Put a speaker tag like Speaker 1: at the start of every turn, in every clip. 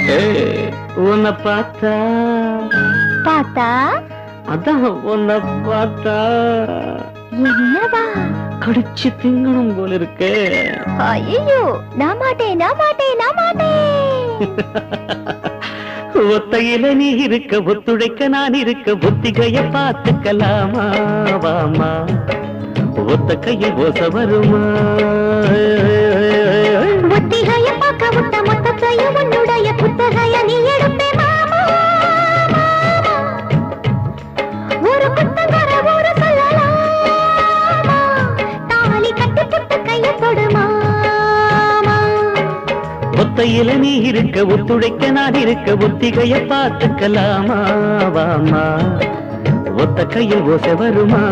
Speaker 1: ஏய், உன்னை பார்த்தா
Speaker 2: பார்த்தா
Speaker 1: அதான் உன்னை பார்த்தா
Speaker 2: என்னவா
Speaker 1: கடிச்சு திங்கணும் போல இருக்கு
Speaker 2: ஐயோ நான் மாட்டேன் நான் மாட்டேன் நான் மாட்டேன்
Speaker 1: ஒத்தையில நீ இருக்க ஒத்துழைக்க நான் இருக்க ஒத்திகைய பார்த்துக்கலாமா வாமா ஒத்த கையில் ஓச வருமா
Speaker 2: ஒத்திகைய பார்க்க விட்ட மொத்தத்தையும் உன்னுடைய புத்தகைய நீ எடுப்பே மாமா மாமா. ஒரு புத்தகர ஒரு சொல்லலாமா தாலி கட்டி புட்டு கைய தொடுமா
Speaker 1: ஒத்தையில நீ இருக்க ஒத்துழைக்க நான் இருக்க ஒத்திகைய பார்த்துக்கலாமா வாமா ஒத்த கையில் ஓச வருமா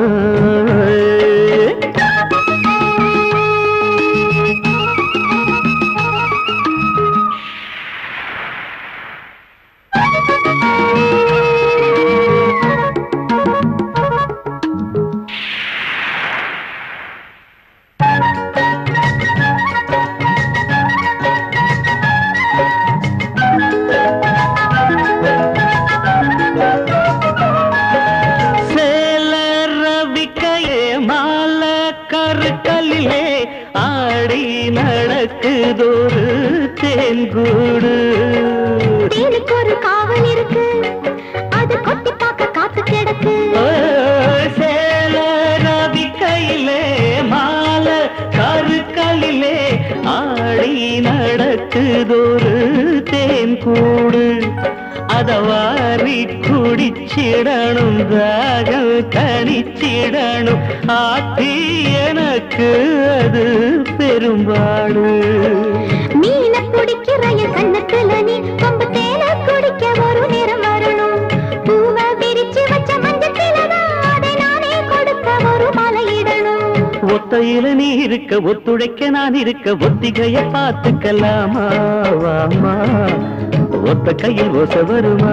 Speaker 1: சேல ரவிக்கையே மால கருக்கல்லிலே ஆடி நடக்குதொரு தேன்கூடு
Speaker 2: தேனுக்கு ஒரு காவல் இருக்கு அது கொத்தி பார்க்க காத்து கிடக்கு
Speaker 1: ஓ, சேல ரவிக்கையிலே மால கருக்கல்லிலே ஆடி நடக்குதொரு தேன்கூடு அத வாரி குடிச்சிடணும் தாகம் கணிச்சிடணும் ஆத்தி எனக்கு அது பெரும்பாடு
Speaker 2: மீன குடிக்கிற என் கண்ணத்துல நீ கொம்பு தேன குடிக்க ஒரு நேரம் வரணும் பூவை விரிச்சு வச்ச மஞ்சத்திலதான் அதை நானே கொடுக்க ஒரு மலையிடணும்
Speaker 1: ஒத்தையில நீ இருக்க ஒத்துழைக்க நான் இருக்க ஒத்திகைய பார்த்துக்கலாமா வாமா ஒத்த கையில் ஓச வருமா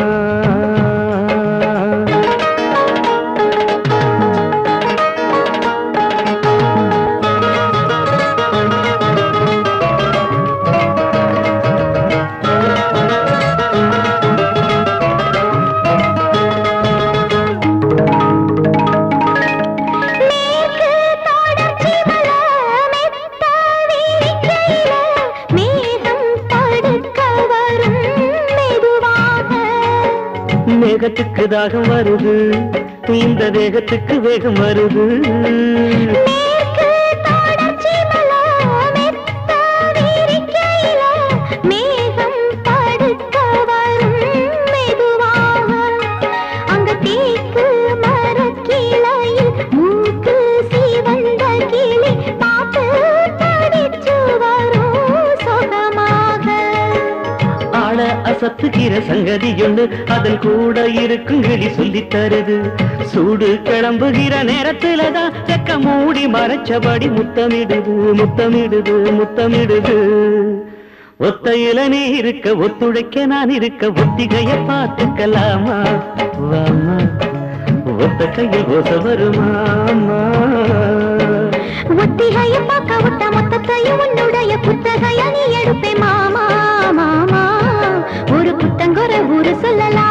Speaker 2: மேற்கு தொடர்ச்சி மலை மெத்த விரிக்கையில மேகம் தடுக்க வரும் மெதுவாக
Speaker 1: மேகத்துக்கு தாகம் வருது இந்த தேகத்துக்கு வேகம் வருது
Speaker 2: மேற்கு தொடர்ச்சி மலை மெத்த விரிக்கையில மேகம் தடுக்க வரும் மெதுவாக அங்க தேக்கு மரக்கிளையில் மூக்கு சிவந்த கிளி பாட்டு படிச்சு வரும் சுகமாக
Speaker 1: ஆள அசத்துகிற சங்கதி ஒண்ணு அதன் கூட இருக்கும் கிளி சொல்லித் தருது சூடு கிளம்புகிற நேரத்துலதான் செக்க மூடி மறைச்சபடி முத்தமிடுது முத்தமிடுது முத்தமிடுது ஒத்தையில நீ இருக்க ஒத்துழைக்க நான் இருக்க ஒத்திகைய பார்த்துக்கலாமா வாமா ஒத்த கையில் ஓச வருமாமா
Speaker 2: ஒத்திகைய பார்க்க விட்ட மொத்தத்தையும் உன்னுடைய புத்தகைய நீ எடுப்பே மாமா மாமா ஒரு புத்தங்கொர ஊரு சொல்லலாம்